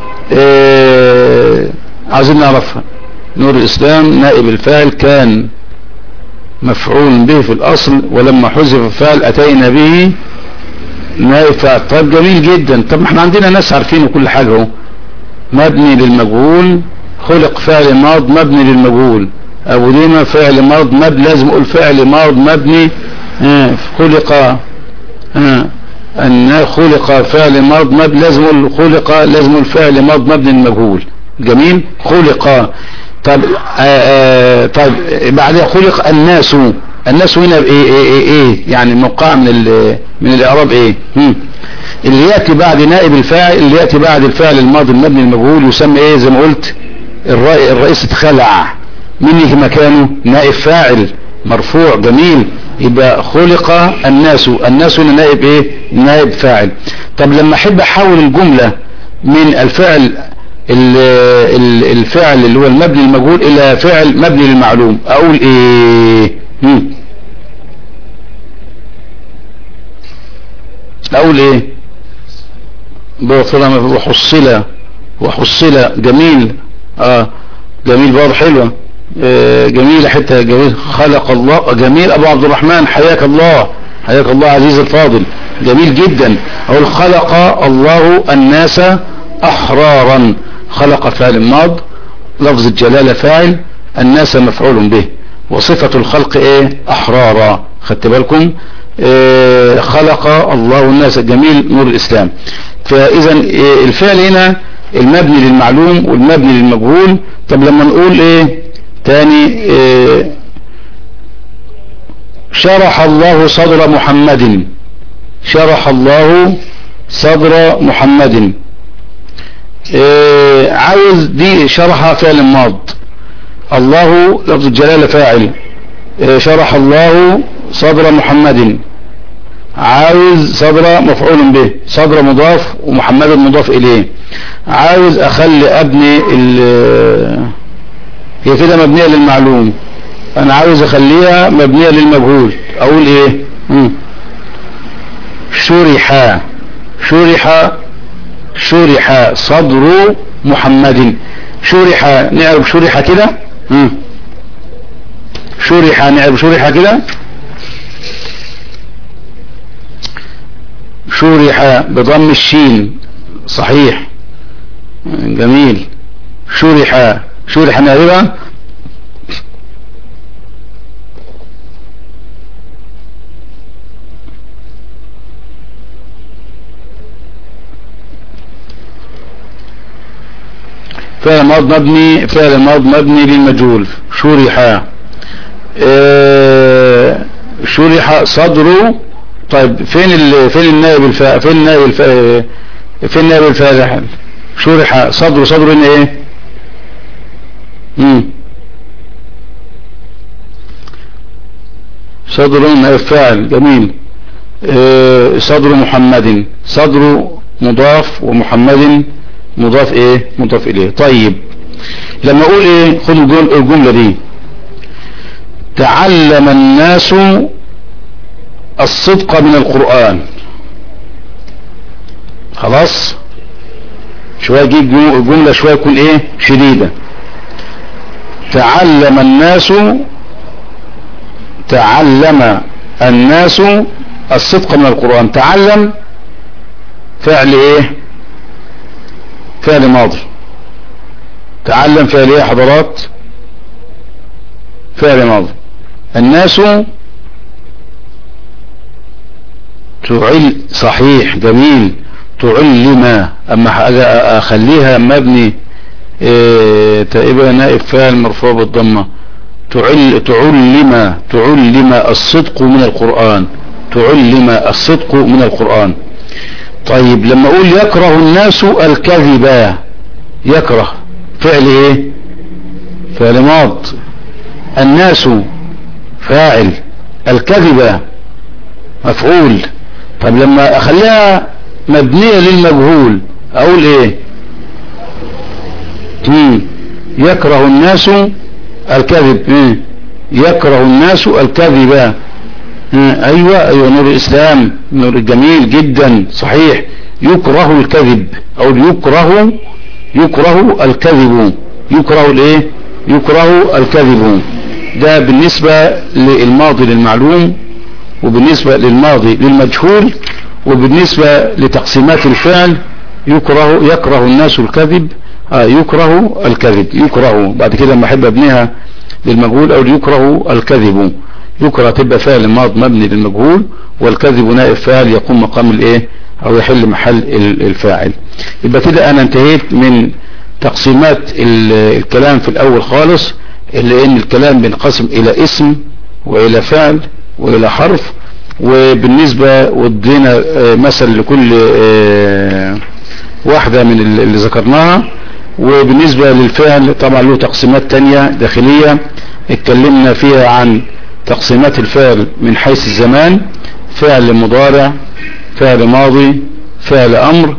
اه عايزين نعرفها نور الاسلام نائب الفاعل كان مفعول به في الاصل ولما حذف الفاعل اتينا به نائب فاعل طيب جميل جدا طب ما احنا عندنا ناس عارفين كل حاجة اهو مبني للمجهول خلق فعل ماض مبني للمجهول ابو ديما فعل ماض مبني لازم اقول فعل ماض مبني اه خلق اه ان خلق فعل ماض مبني لازم اقول خلق لازم اقول فعل ماض مبني للمجهول جميل خلق طب آآ طب بعدها خلق الناس الناس هنا ايه ايه ايه, إيه يعني موقع من من الاعراب ايه هم. اللي ياتي بعد نائب الفاعل اللي ياتي بعد الفعل الماضي المبني المجهول يسمى ايه زي ما قلت الرئيس اتخلع مين يجي مكانه نائب فاعل مرفوع جميل يبقى خلق الناس الناس هنا نائب ايه نائب فاعل طب لما احب احول الجملة من الفعل الفعل اللي هو المبني المجهول الى فعل مبني للمعلوم اقول ايه هم. اقول ايه وحصل وحصل جميل اه جميل برضه حلوه آه جميلة حتة جميل خلق الله جميل ابو عبد الرحمن حياك الله حياك الله عزيز الفاضل جميل جدا اقول خلق الله الناس احرارا خلق فعل ماض لفظ الجلالة فاعل الناس مفعول به وصفة الخلق ايه احرارا خدت بالكم اه خلق الله الناس جميل نور الاسلام فاذا اه الفعل هنا المبني للمعلوم والمبني للمجهول طب لما نقول ايه تاني اه شرح الله صدر محمد شرح الله صدر محمد اه عاوز دي شرح فعل ماض الله لفظ الجلالة فاعل اه شرح الله صدر محمد عاوز صدر مفعول به صدر مضاف ومحمد مضاف اليه عاوز اخلي ابني هي كده مبنية للمعلوم انا عاوز اخليها مبنية للمجهول اقول ايه مم. شرح شرح شرح صدر محمد شرح نعرف شرح كده مم. شرح نعرف شرح كده شرح بضم الشين صحيح جميل شرح شرح نعرفها فعل ماض مبني فعل ماض مبني للمجهول شرح آه، شرح صدره طيب فين ال... فين النائب الفاعل فين النائب الفاعل فين النائب الفاعل شرح صدره صدره ان ايه مم. صدر نائب فاعل جميل آه، صدر محمد صدر مضاف ومحمد مضاف ايه مضاف اليه طيب لما اقول ايه خدوا الجمل- الجملة دي تعلم الناس الصدق من القرآن خلاص شوية جيب جو- الجملة شوية يكون ايه شديدة تعلم الناس تعلم الناس الصدق من القرآن تعلم فعل ايه فعل ماضي تعلم فعل ايه يا حضرات فعل ماضي الناس تعل صحيح جميل تعلم اما حاجة اخليها مبني إيه تقريبا نائب فاعل مرفوع بالضمه تعل تعلم تعلم الصدق من القرآن تعلم الصدق من القرآن طيب لما اقول يكره الناس الكذب يكره فعل ايه فعل ماض الناس فاعل الكذب مفعول طب لما اخليها مبنية للمجهول اقول ايه مم. يكره الناس الكذب مم. يكره الناس الكذب آه، ايوه ايوه نور الاسلام نور جميل جدا صحيح يكره الكذب او يكره يكره الكذب يكره الايه يكره الكذب ده بالنسبة للماضي للمعلوم وبالنسبة للماضي للمجهول وبالنسبة لتقسيمات الفعل يكره يكره الناس الكذب آه يكره الكذب يكره بعد كده لما احب ابنيها للمجهول او يكره الكذب يكره تبقى فعل ماض مبني للمجهول والكذب نائب فاعل يقوم مقام الايه او يحل محل ال- الفاعل يبقى كده انا انتهيت من تقسيمات ال- الكلام في الاول خالص اللي ان الكلام بينقسم الى اسم والى فعل والى حرف وبالنسبة ودينا آه، مثل لكل آه، واحدة من ال- اللي ذكرناها وبالنسبة للفعل طبعا له تقسيمات تانية داخلية اتكلمنا فيها عن تقسيمات الفعل من حيث الزمان فعل مضارع فعل ماضي فعل امر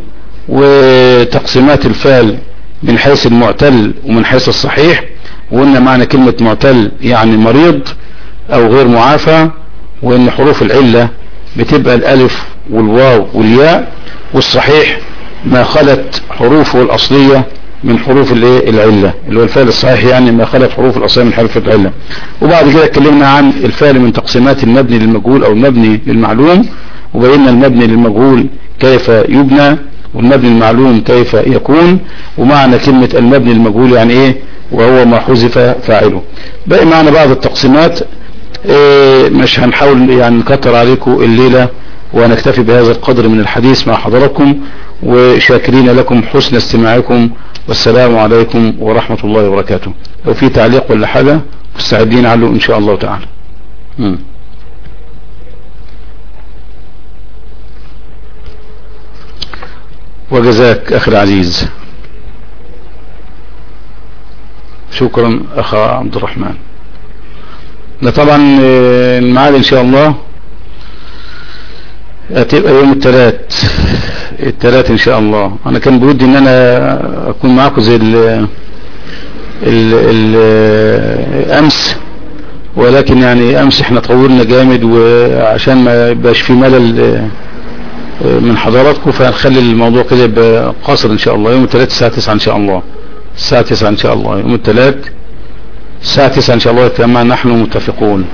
وتقسيمات الفعل من حيث المعتل ومن حيث الصحيح وقلنا معنى كلمة معتل يعني مريض او غير معافى وان حروف العلة بتبقى الالف والواو والياء والصحيح ما خلت حروفه الاصلية من حروف الايه العلة اللي هو الفعل الصحيح يعني ما خلت حروف الاصلية من حروف العلة وبعد كده اتكلمنا عن الفعل من تقسيمات المبني للمجهول او المبني للمعلوم وبينا المبني للمجهول كيف يبنى والمبني المعلوم كيف يكون ومعنى كلمة المبني المجهول يعني ايه وهو ما حذف فاعله باقي معنا بعض التقسيمات إيه مش هنحاول يعني نكتر عليكم الليلة ونكتفي بهذا القدر من الحديث مع حضراتكم وشاكرين لكم حسن استماعكم والسلام عليكم ورحمة الله وبركاته لو في تعليق ولا حاجة مستعدين عليه ان شاء الله تعالى مم. وجزاك اخي العزيز شكرا اخ عبد الرحمن ده طبعا آه، الميعاد ان شاء الله هتبقى يوم الثلاث الثلاث ان شاء الله انا كان بودي ان انا اكون معاكم زي ال ال ال امس ولكن يعني امس احنا طولنا جامد وعشان ما يبقاش في ملل آه، من حضراتكم فهنخلي الموضوع كده يبقى قاصر ان شاء الله يوم الثلاث الساعة 9 ان شاء الله الساعة 9 ان شاء الله يوم الثلاث الساعة 9 ان شاء الله كما نحن متفقون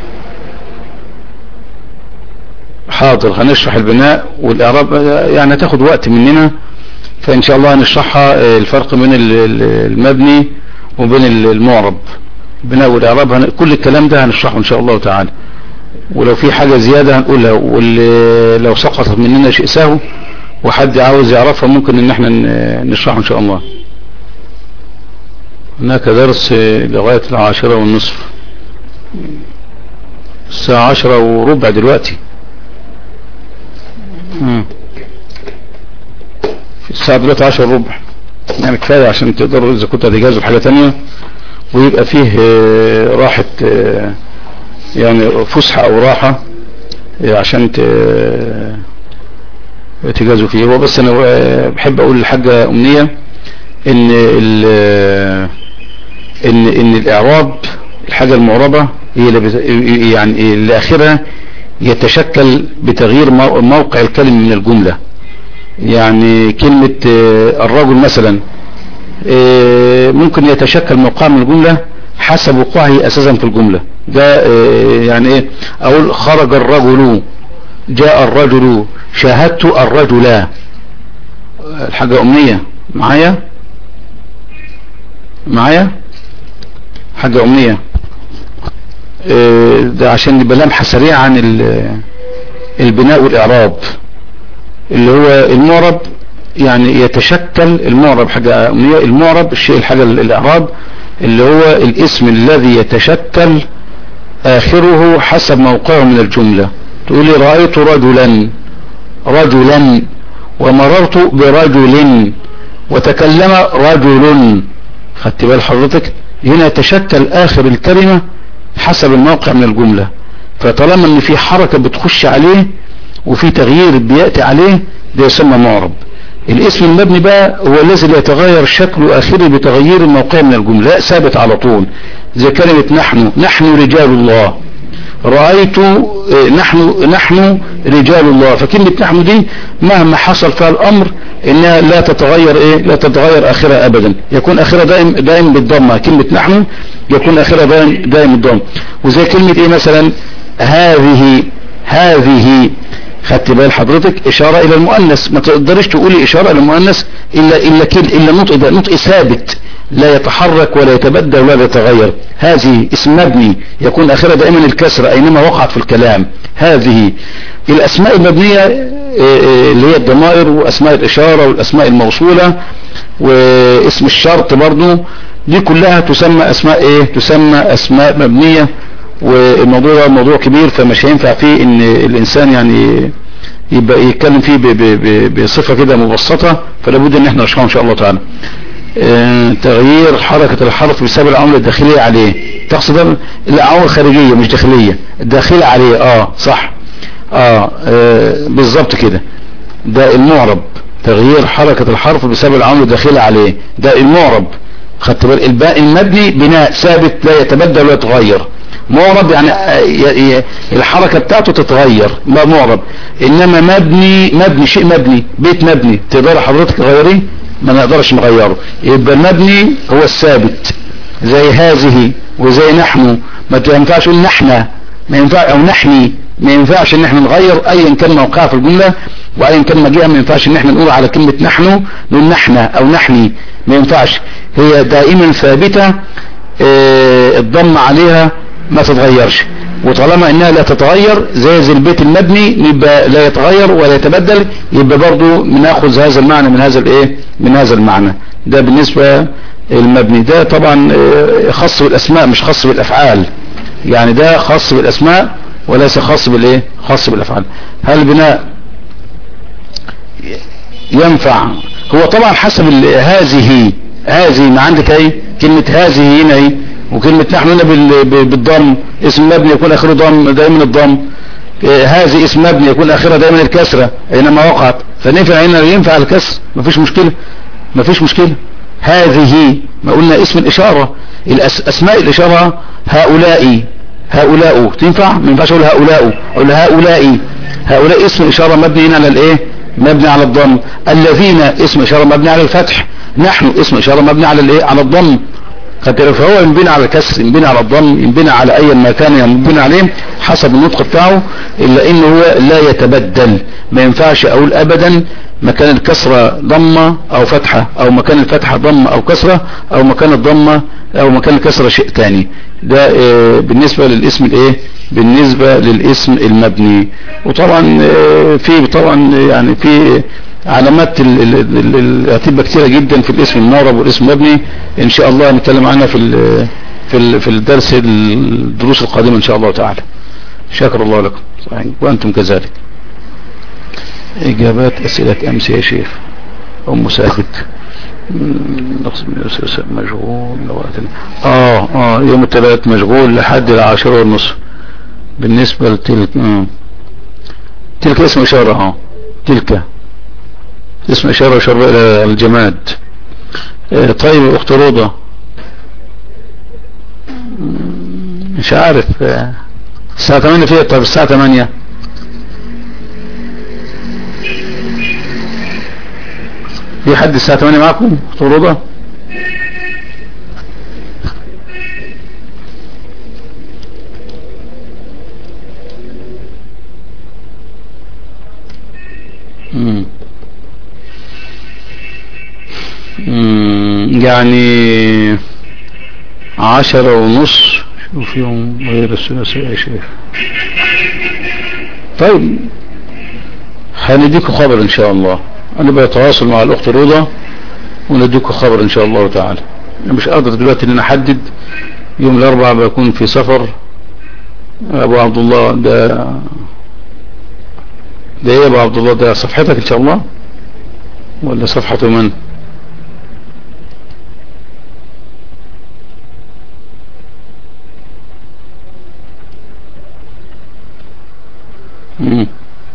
حاضر هنشرح البناء والاعراب يعني هتاخد وقت مننا فان شاء الله هنشرحها آه، الفرق بين ال- ال- المبني وبين ال- المعرب البناء والاعراب هن- كل الكلام ده هنشرحه ان شاء الله تعالى ولو في حاجة زيادة هنقولها واللي لو سقطت مننا شيء سهو وحد عاوز يعرفها ممكن ان احنا ن- نشرحه ان شاء الله هناك درس لغاية العاشرة والنصف الساعة عشرة وربع دلوقتي مم. الساعة دلوقتي عشر وربع يعني كفاية عشان تقدروا إذا كنتوا هتجهزوا حاجة تانية ويبقى فيه آه، راحة آه، يعني فسحة أو راحة آه، عشان ت- تجهزوا فيه هو بس أنا آه، بحب أقول للحاجة أمنية إن ال- إن إن الإعراب الحاجة المعربة هي اللي بت- يعني اللي آخرها يتشكل بتغيير مو- موقع الكلمة من الجملة يعني كلمة آه، الرجل مثلا آه، ممكن يتشكل موقع من الجملة حسب وقوعه أساسا في الجملة ده آه، يعني ايه أقول خرج الرجل جاء الرجل شاهدت الرجل الحاجة أمنية معايا معايا حاجة أمنية آه، ده عشان يبقى لمحة سريعة عن ال- البناء والإعراب اللي هو المعرب يعني يتشكل المعرب حاجة أمنية المعرب الشيء الحاجة الإعراب اللي هو الاسم الذي يتشكل آخره حسب موقعه من الجملة تقولي رأيت رجلا رجلا ومررت برجل وتكلم رجل خدت بال حضرتك هنا يتشكل آخر الكلمة حسب الموقع من الجملة فطالما ان في حركة بتخش عليه وفي تغيير بيأتي عليه ده يسمى معرب الاسم المبني بقى هو الذي لا يتغير شكله آخره بتغيير الموقع من الجملة لا ثابت على طول زي كلمة نحن نحن رجال الله رأيت آه، نحن نحن رجال الله فكلمة نحن دي مهما حصل فيها الأمر إنها لا تتغير إيه لا تتغير آخرها أبدا يكون آخرها دائم دائم بالضمة كلمة نحن يكون آخرها دائم دائم بالضمة وزي كلمة إيه مثلا هذه هذه خدت بال حضرتك إشارة إلى المؤنث ما تقدرش تقولي إشارة إلى المؤنث إلا إلا كل إلا نطق ده نطق ثابت لا يتحرك ولا يتبدل ولا يتغير هذه اسم مبني يكون آخرها دائما الكسر أينما وقعت في الكلام هذه الأسماء المبنية آه، آه، اللي هي الضمائر وأسماء الإشارة والأسماء الموصولة واسم الشرط برضو دي كلها تسمى أسماء إيه تسمى أسماء مبنية والموضوع ده موضوع كبير فمش هينفع فيه ان الانسان يعني يبقى يتكلم فيه ب- ب- ب- بصفة كده مبسطة فلا بد ان احنا نشرحه ان شاء الله تعالى آه، تغيير حركة الحرف بسبب العوامل الداخلية عليه تقصد العوامل الخارجية مش داخلية الداخلة عليه اه صح اه, آه بالظبط كده ده المعرب تغيير حركة الحرف بسبب العوامل الداخلة عليه ده المعرب خدت بالك الباقي المبني بناء ثابت لا يتبدل ولا يتغير معرب يعني آه، ي- ي- الحركة بتاعته تتغير ما معرب انما مبني مبني شيء مبني بيت مبني تقدر حضرتك تغيريه ما نقدرش نغيره يبقى المبني هو الثابت زي هذه وزي نحن ما ينفعش نقول نحن ما ينفع او نحني ما ينفعش ان احنا نغير ايا كان موقعها في الجملة وايا كان مجيئها ما ينفعش ان احنا نقول على كلمة نحن نقول نحن او نحني ما ينفعش هي دائما ثابتة اه الضم عليها ما تتغيرش وطالما انها لا تتغير زي زي البيت المبني يبقى لا يتغير ولا يتبدل يبقى برضو بناخذ هذا المعنى من هذا الايه من هذا المعنى ده بالنسبة المبني ده طبعا اه خاص بالاسماء مش خاص بالافعال يعني ده خاص بالاسماء وليس خاص بالايه خاص بالافعال هل البناء ينفع هو طبعا حسب ال- هذه هذه ما عندك ايه كلمة هذه هنا ايه وكلمة نحن هنا بال- ب- بالضم اسم مبني يكون اخره ضم دائما الضم إيه، هذه اسم مبني يكون اخرها دائما الكسرة اينما وقعت فنفع هنا ينفع الكسر مفيش مشكلة مفيش مشكلة هذه ما قلنا اسم الاشارة الأس- اسماء الاشارة هؤلاء هؤلاء تنفع ما ينفعش اقول هؤلاء اقول هؤلاء هؤلاء اسم اشارة مبني هنا على الايه مبني على الضم الذين اسم اشارة مبني على الفتح نحن اسم اشارة مبني على الايه على الضم خدت بالك؟ فهو ينبني على الكسر ينبني على الضم ينبني على اي ما كان ينبني عليه حسب النطق بتاعه الا انه هو لا يتبدل ما ينفعش اقول ابدا مكان الكسرة ضمة او فتحة او مكان الفتحة ضمة او كسرة او مكان الضمة او مكان الكسرة شيء تاني ده آه، بالنسبة للاسم الايه بالنسبة للاسم المبني وطبعا آه، في طبعا يعني في علامات ال- ال- ال- ال- هتبقى كتيرة جدا في الاسم المعرب والاسم المبني ان شاء الله هنتكلم عنها في ال في ال في الدرس الدروس القادمة ان شاء الله تعالى شكر الله لكم صحيح. وانتم كذلك اجابات اسئلة امس يا شيخ ام ثابت مم، نقص من الأساس مشغول وقتنا. اه اه يوم الثلاث مشغول لحد العاشرة والنصف بالنسبة لتلك آه. تلك اسم اشارة اه تلك اسم اشارة اشارة الى الجماد آه، طيب اخت روضة مم، مش عارف آه، الساعة 8 فيها طيب الساعة 8 في حد الساعة 8 معكم اخت روضة مم. مم، يعني عشرة ونص شوف يوم غير الثلاثاء يا شيخ طيب هنديكوا خبر ان شاء الله انا بتواصل مع الاخت رضا ونديكوا خبر ان شاء الله تعالى انا مش قادر دلوقتي ان انا احدد يوم الاربعاء بكون في سفر ابو عبد الله ده ده ايه يا ابو عبد الله ده صفحتك ان شاء الله ولا صفحة من مم.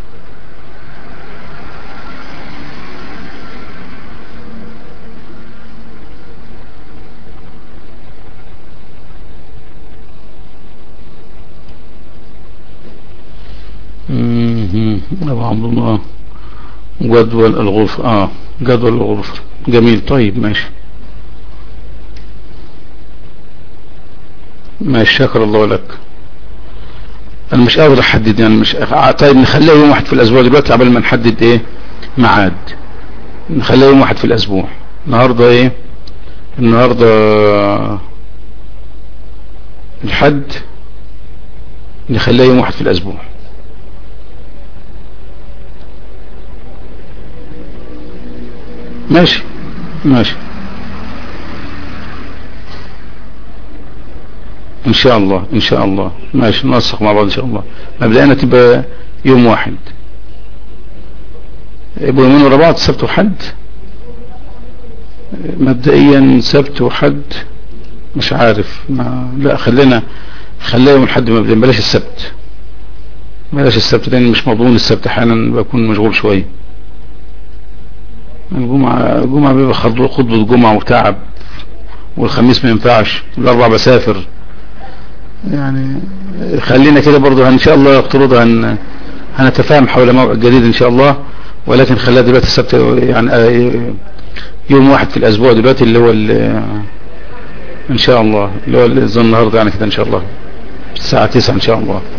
مم. ابو عبد الله جدول الغرفة اه جدول الغرفة جميل طيب ماشي ماشي شكر الله لك انا مش قادر احدد يعني مش طيب نخليها يوم واحد في الاسبوع دلوقتي قبل ما نحدد ايه ميعاد نخليها يوم واحد في الاسبوع النهارده ايه النهارده الحد نخليها يوم واحد في الاسبوع ماشي ماشي ان شاء الله ان شاء الله ماشي ننسق مع بعض ان شاء الله مبدئيا تبقى يوم واحد يبقوا يومين ورا بعض سبت وحد مبدئيا سبت وحد مش عارف ما لا خلينا خلينا يوم الحد مبدئيا بلاش السبت بلاش السبت لان مش مضمون السبت احيانا بكون مشغول شويه الجمعة الجمعة بيبقى خطبة خطبة جمعة وتعب والخميس ما ينفعش والاربع بسافر يعني خلينا كده برضو ان شاء الله يقترض هن هنتفاهم حول موعد جديد ان شاء الله ولكن خليها دلوقتي السبت يعني آه، يوم واحد في الاسبوع دلوقتي اللي هو ال- ان شاء الله اللي هو اللي النهارده يعني كده ان شاء الله الساعة 9 ان شاء الله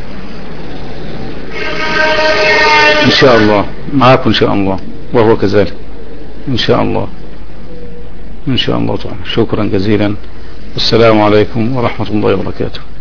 ان شاء الله معاكم ان شاء الله وهو كذلك ان شاء الله ان شاء الله تعالى شكرا جزيلا السلام عليكم ورحمة الله وبركاته